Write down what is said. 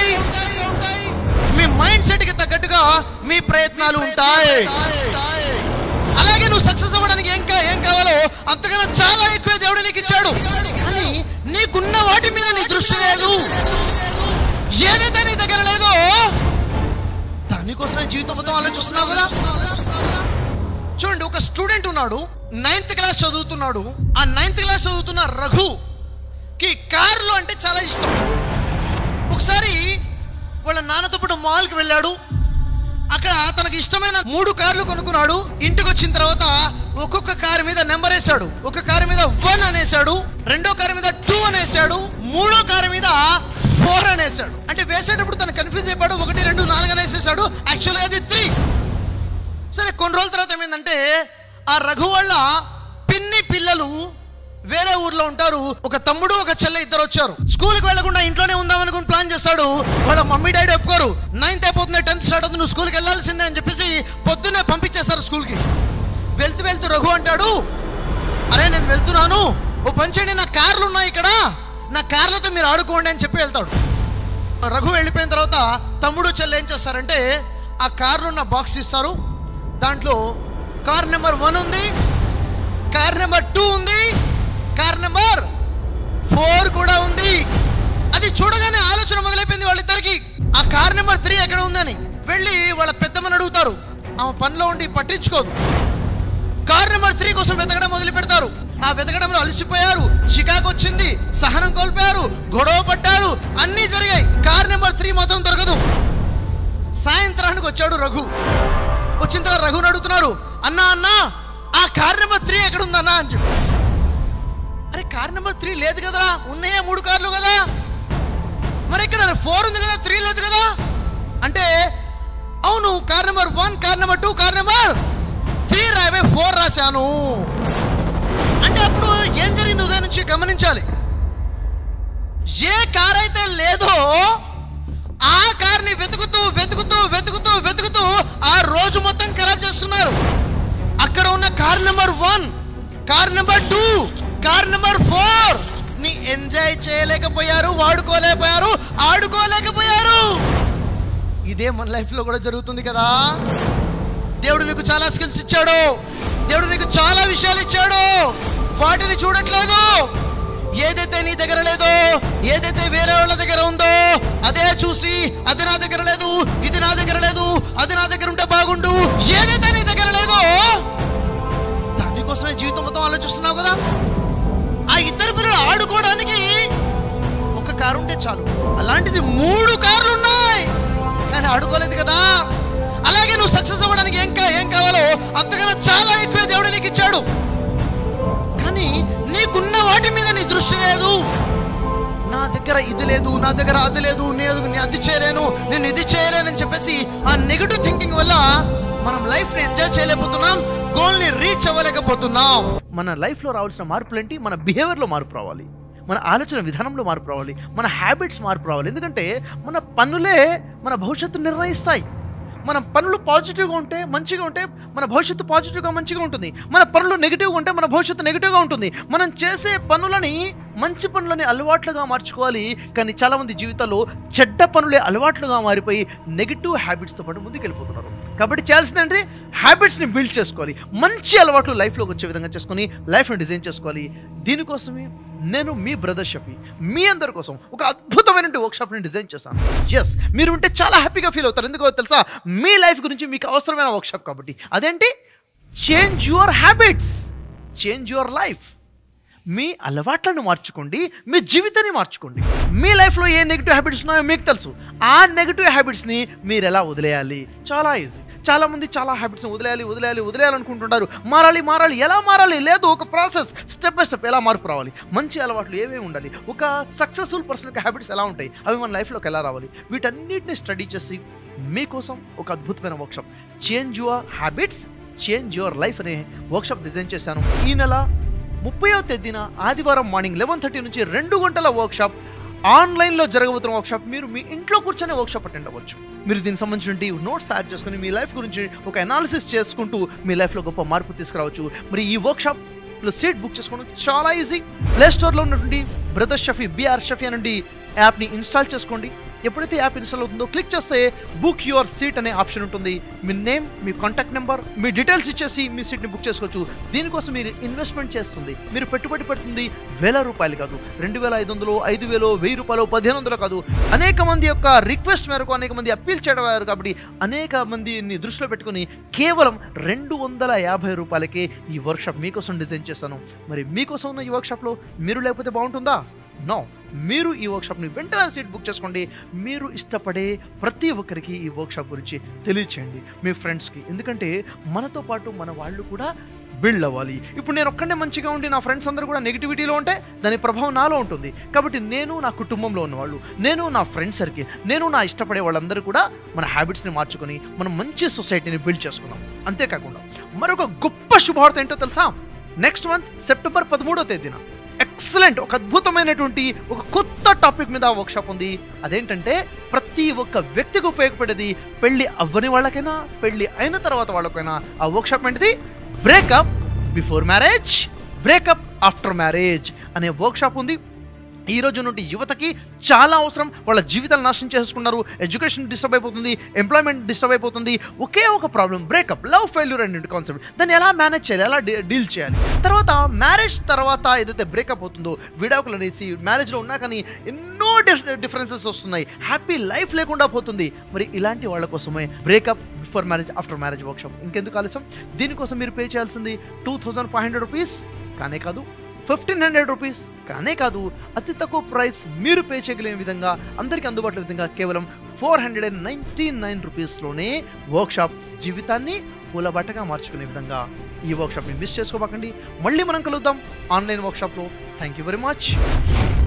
మీ mind set కి తగ్గట్టుగా మీ ప్రయత్నాలు ఉంటాయి అలాగే నువ్వు సక్సెస్ అవ్వడానికి ఏం కా ఏం కావాలో అంతకన్నా చాలా ఎక్కువ దేవుడు నీకు ఇచ్చాడు కానీ నీకున్న వాటి మీద నీ దృష్టి లేదు ఏదైతే నీ దగ్గర లేదో దానికోసమే జీవితం మొత్తం ఆలోచిస్తున్నావు కదా చూడండి ఒక స్టూడెంట్ ఉన్నాడు నైన్త్ క్లాస్ చదువుతున్నాడు ఆ నైన్త్ క్లాస్ చదువుతున్న రఘుకి కార్లు అంటే చాలా ఇష్టం ఒకసారి వాళ్ళ నాన్నతో పాటు మాల్కి వెళ్ళాడు అక్కడ తనకి ఇష్టమైన మూడు కార్లు కొనుక్కున్నాడు ఇంటికి వచ్చిన తర్వాత ఒక్కొక్క కారు మీద నెంబర్ వేశాడు ఒక కారు మీద వన్ అనేసాడు రెండో కారు మీద టూ అనేసాడు మూడో కారు మీద ఫోర్ అనేసాడు అంటే వేసేటప్పుడు తను కన్ఫ్యూజ్ అయిపోయాడు ఒకటి రెండు నాలుగు అనేసేసాడు యాక్చువల్గా అది త్రీ సరే కొన్ని రోజుల తర్వాత ఏమైందంటే ఆ రఘు వాళ్ళ పిన్ని పిల్లలు వేరే ఊర్లో ఉంటారు ఒక తమ్ముడు ఒక చెల్లె ఇద్దరు వచ్చారు స్కూల్కి వెళ్లకుండా ఇంట్లోనే ఉందామనుకుని ప్లాన్ చేస్తాడు వాళ్ళ మమ్మీ డాడీ ఒప్పుకోరు నైన్త్ అయిపోతుంది టెన్త్ స్టార్ట్ అవుతుంది నువ్వు స్కూల్కి వెళ్ళాల్సిందే అని చెప్పేసి పొద్దున్నే పంపించేస్తారు స్కూల్కి వెళ్తూ వెళ్తూ రఘు అంటాడు అరే నేను వెళ్తున్నాను ఓ పని చేయండి నా కార్లు ఉన్నాయి ఇక్కడ నా కార్లతో మీరు ఆడుకోండి అని చెప్పి వెళ్తాడు రఘు వెళ్ళిపోయిన తర్వాత తమ్ముడు చెల్లి ఏం చేస్తారంటే ఆ కార్లో ఉన్న బాక్స్ ఇస్తారు దాంట్లో కార్ నెంబర్ వన్ ఉంది కార్ నెంబర్ టూ ఉంది కార్ నెంబర్ ఫోర్ కూడా ఉంది అది చూడగానే ఆలోచన మొదలైపోయింది వాళ్ళిద్దరికి ఆ కార్ నెంబర్ త్రీ ఎక్కడ ఉందని వెళ్ళి వాళ్ళ పెద్దమ్మని అడుగుతారు ఆమె పనిలో ఉండి పట్టించుకోదు కార్ నెంబర్ త్రీ కోసం వెతకడం మొదలు పెడతారు ఆ వెతకడంలో అలసిపోయారు చికాకు వచ్చింది సహనం కోల్పోయారు గొడవ పడ్డారు అన్నీ జరిగాయి కార్ నెంబర్ త్రీ మాత్రం దొరకదు సాయంత్రానికి వచ్చాడు రఘు వచ్చిన తర్వాత రఘుని అడుగుతున్నారు అన్నా అన్నా ఆ కార్ నెంబర్ త్రీ ఎక్కడ ఉందన్నా అని చెప్పి అరే కార్ నెంబర్ త్రీ లేదు కదరా ఉన్నాయే మూడు కార్లు కదా మరి ఇక్కడ ఫోర్ ఉంది కదా త్రీ లేదు కదా అంటే అవును car number one car number two car number three రావే ఫోర్ రాశాను అంటే అప్పుడు ఏం జరిగింది ఉదయం నుంచి గమనించాలి ఏ కార్ అయితే లేదో ఆ కార్ని వెతుకుతూ వెతుకుతూ వెతుకుతూ వెతుకుతూ ఆ రోజు మొత్తం ఖరాబ్ చేసుకున్నారు అక్కడ ఉన్న car number one car number two car number four ని ఎంజాయ్ చేయలేకపోయారు వాడుకోలేకపోయారు ఆడుకోలేకపోయారు ఇదే మన లైఫ్ లో కూడా జరుగుతుంది కదా దేవుడు నీకు చాలా స్కిల్స్ ఇచ్చాడు దేవుడు నీకు చాలా విషయాలు ఇచ్చాడు వాటిని చూడట్లేదు ఏదైతే నీ దగ్గర లేదో ఏదైతే వేరే వాళ్ళ దగ్గర ఉందో అదే చూసి అది నా దగ్గర లేదు ఇది నా దగ్గర లేదు అది నా దగ్గర ఉంటే బాగుండు ఏదైతే నీ దగ్గర లేదో దానికోసమే జీవితం మొత్తం ఆలోచిస్తున్నావు కదా ఆ ఇద్దరు పిల్లలు ఆడుకోవడానికి ఒక కారు ఉంటే చాలు అలాంటిది మూడు కార్లు ఉన్నాయి కానీ ఆడుకోలేదు కదా అలాగే నువ్వు సక్సెస్ అవ్వడానికి ఏం కా ఏం కావాలో అంతకన్నా చాలా ఎక్కువ దేవుడు నీకు ఇచ్చాడు కానీ నీకున్న వాటి మీద నీ దృష్టి లేదు నా దగ్గర ఇది లేదు నా దగ్గర అది లేదు నేను నేను అది చేయలేను నేను ఇది చేయలేను అని చెప్పేసి ఆ నెగిటివ్ థింకింగ్ వల్ల మనం లైఫ్ని ఎంజాయ్ చేయలేకపోతున్నాం గోల్ని రీచ్ అవ్వలేకపోతున్నాం మన లైఫ్లో రావాల్సిన మార్పులు ఏంటి మన బిహేవియర్లో మార్పు రావాలి మన ఆలోచన విధానంలో మార్పు రావాలి మన హ్యాబిట్స్ మార్పు రావాలి ఎందుకంటే మన పనులే మన భవిష్యత్తు నిర్ణయిస్తాయి మన పనులు పాజిటివ్గా ఉంటే మంచిగా ఉంటే మన భవిష్యత్తు పాజిటివ్గా మంచిగా ఉంటుంది మన పనులు నెగిటివ్గా ఉంటే మన భవిష్యత్తు నెగిటివ్గా ఉంటుంది మనం చేసే పనులని మంచి పనులని అలవాట్లుగా మార్చుకోవాలి కానీ చాలామంది జీవితాల్లో చెడ్డ పనులే అలవాట్లుగా మారిపోయి నెగిటివ్ హ్యాబిట్స్తో పాటు ముందుకు వెళ్ళిపోతున్నారు కాబట్టి చేయాల్సింది ఏంటి హ్యాబిట్స్ని బిల్డ్ చేసుకోవాలి మంచి అలవాట్లు లైఫ్లోకి వచ్చే విధంగా చేసుకొని లైఫ్ని డిజైన్ చేసుకోవాలి దీనికోసమే నేను మీ బ్రదర్ షఫీ మీ అందరి కోసం ఒక అద్భుతమైన వర్క్షాప్ని డిజైన్ చేశాను ఎస్ మీరు ఉంటే చాలా హ్యాపీగా ఫీల్ అవుతారు ఎందుకో తెలుసా మీ లైఫ్ గురించి మీకు అవసరమైన వర్క్షాప్ కాబట్టి అదేంటి change your habits change your life మీ అలవాట్లను మార్చుకోండి మీ జీవితాన్ని మార్చుకోండి మీ లైఫ్లో ఏ నెగిటివ్ హ్యాబిట్స్ ఉన్నాయో మీకు తెలుసు ఆ నెగిటివ్ హ్యాబిట్స్ని మీరు ఎలా వదిలేయాలి చాలా ఈజీ చాలా మంది చాలా హ్యాబిట్స్ని వదిలేయాలి వదిలేయాలి వదిలేయాలనుకుంటుంటారు మారాలి మారాలి ఎలా మారాలి లేదు ఒక ప్రాసెస్ స్టెప్ బై స్టెప్ ఎలా మార్పు రావాలి మంచి అలవాట్లు ఏమేమి ఉండాలి ఒక సక్సెస్ఫుల్ పర్సన్కి హ్యాబిట్స్ ఎలా ఉంటాయి అవి మన లైఫ్లోకి ఎలా రావాలి వీటన్నిటిని స్టడీ చేసి మీకోసం ఒక అద్భుతమైన workshop change your habits change your life అనే వర్క్షాప్ డిజైన్ చేశాను ఈ నెల ముప్పైవ తేదీన ఆదివారం మార్నింగ్ లెవెన్ థర్టీ నుంచి రెండు గంటల వర్క్షాప్ ఆన్లైన్లో జరగబోతున్న వర్క్షాప్ మీరు మీ ఇంట్లో కూర్చొని వర్క్షాప్ అటెండ్ అవ్వచ్చు మీరు దీనికి సంబంధించిన నోట్స్ తయారు చేసుకుని మీ లైఫ్ గురించి ఒక అనాలిసిస్ చేసుకుంటూ మీ లైఫ్లో గొప్ప మార్పు తీసుకురావచ్చు మరి ఈ వర్క్షాప్ లో సీట్ బుక్ చేసుకోవడం చాలా ఈజీ ప్లే స్టోర్లో ఉన్నటువంటి బ్రదర్ షఫీ బిఆర్ షఫీ నుండి యాప్ని ఇన్స్టాల్ చేసుకోండి ఎప్పుడైతే యాప్ ఇన్స్టాల్ అవుతుందో క్లిక్ చేస్తే బుక్ యువర్ సీట్ అనే ఆప్షన్ ఉంటుంది మీ నేమ్ మీ కాంటాక్ట్ నెంబర్ మీ డీటెయిల్స్ ఇచ్చేసి మీ సీట్ని బుక్ చేసుకోవచ్చు దీనికోసం మీరు ఇన్వెస్ట్మెంట్ చేస్తుంది మీరు పెట్టుబడి పెడుతుంది వేల రూపాయలు కాదు రెండు వేల ఐదు వందలు ఐదు వేలు వెయ్యి రూపాయలు పదిహేను వందలు కాదు అనేక మంది యొక్క రిక్వెస్ట్ మేరకు అనేక మంది అప్పీల్ చేయడం వారు కాబట్టి అనేక మందిని దృష్టిలో పెట్టుకుని కేవలం రెండు వందల యాభై రూపాయలకే ఈ వర్క్షాప్ మీకోసం డిజైన్ చేస్తాను మరి మీకోసం ఉన్న ఈ వర్క్షాప్లో మీరు లేకపోతే బాగుంటుందా నో మీరు ఈ వర్క్షాప్ని వెంటనే సీట్ బుక్ చేసుకోండి మీరు ఇష్టపడే ప్రతి ఒక్కరికి ఈ వర్క్షాప్ గురించి తెలియచేయండి మీ ఫ్రెండ్స్కి ఎందుకంటే మనతో పాటు మన వాళ్ళు కూడా బిల్డ్ అవ్వాలి ఇప్పుడు నేను ఒక్కడే మంచిగా ఉండి నా ఫ్రెండ్స్ అందరూ కూడా నెగిటివిటీలో ఉంటే దాని ప్రభావం నాలో ఉంటుంది కాబట్టి నేను నా కుటుంబంలో ఉన్నవాళ్ళు నేను నా ఫ్రెండ్ సర్కిల్ నేను నా ఇష్టపడే వాళ్ళందరూ కూడా మన హ్యాబిట్స్ని మార్చుకొని మనం మంచి సొసైటీని బిల్డ్ చేసుకుందాం అంతేకాకుండా మరొక గొప్ప శుభవార్త ఏంటో తెలుసా నెక్స్ట్ మంత్ సెప్టెంబర్ పదమూడో తేదీన ఎక్సలెంట్ ఒక అద్భుతమైనటువంటి ఒక కొత్త టాపిక్ మీద వర్క్షాప్ ఉంది అదేంటంటే ప్రతి ఒక్క వ్యక్తికి ఉపయోగపడేది పెళ్లి అవ్వని వాళ్ళకైనా పెళ్లి అయిన తర్వాత వాళ్ళకైనా ఆ వర్క్షాప్ ఏంటిది breakup before marriage breakup after marriage అనే వర్క్షాప్ ఉంది ఈ రోజు నుండి యువతకి చాలా అవసరం వాళ్ళ జీవితాలు నాశనం చేసుకున్నారు ఎడ్యుకేషన్ డిస్టర్బ్ అయిపోతుంది ఎంప్లాయ్మెంట్ డిస్టర్బ్ అయిపోతుంది ఒకే ఒక ప్రాబ్లం బ్రేకప్ లవ్ ఫెయిల్యూర్ అనే కాన్సెప్ట్ దాన్ని ఎలా మేనేజ్ చేయాలి ఎలా డీల్ చేయాలి తర్వాత మ్యారేజ్ తర్వాత ఏదైతే బ్రేకప్ అవుతుందో విడాకులు అనేసి మ్యారేజ్లో ఉన్నా కానీ ఎన్నో డిఫరెన్సెస్ వస్తున్నాయి హ్యాపీ లైఫ్ లేకుండా పోతుంది మరి ఇలాంటి వాళ్ళ కోసమే breakup before marriage after marriage workshop ఇంకెందుకు ఆలస్యం దీనికోసం మీరు పే చేయాల్సింది two thousand five hundred rupees కానే కాదు ఫిఫ్టీన్ హండ్రెడ్ రూపీస్ కానే కాదు అతి తక్కువ ప్రైస్ మీరు పే చేయగలిగిన విధంగా అందరికీ అందుబాటులో విధంగా కేవలం four hundred and ninety nine రూపీస్లోనే వర్క్షాప్ జీవితాన్ని పూలబట్టగా మార్చుకునే విధంగా ఈ వర్క్షాప్ని మిస్ చేసుకోబాకండి మళ్ళీ మనం కలుద్దాం ఆన్లైన్ వర్క్షాప్లో థ్యాంక్ యూ వెరీ మచ్